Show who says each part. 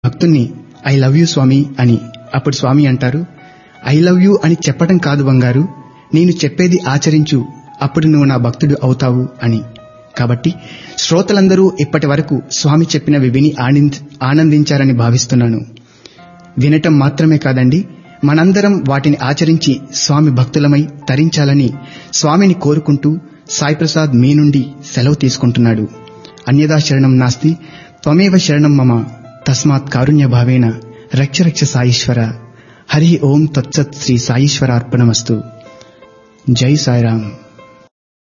Speaker 1: భక్తుణ్ణి I love you స్వామి అని అప్పుడు స్వామి అంటారు ఐ లవ్ యూ అని చెప్పడం కాదు బంగారు నేను చెప్పేది ఆచరించు అప్పుడు నువ్వు నా భక్తుడు అవుతావు అని కాబట్టి శ్రోతలందరూ ఇప్పటి వరకు స్వామి చెప్పినవి విని ఆనంద్- ఆనందించారని భావిస్తున్నాను వినటం మాత్రమే కాదండి మనందరం వాటిని ఆచరించి స్వామి భక్తులమై తరించాలని స్వామిని కోరుకుంటూ సాయి ప్రసాద్ మీ నుండి సెలవు తీసుకుంటున్నాడు అన్యదా శరణం నాస్తి త్వమేవ శరణం మమ తస్మాత్ కారుణ్య భావేన రక్ష రక్ష సాయిశ్వర హరి ఓం తత్సత్ శ్రీ సాయిశ్వర అర్పణమస్తు జై సాయిరామ్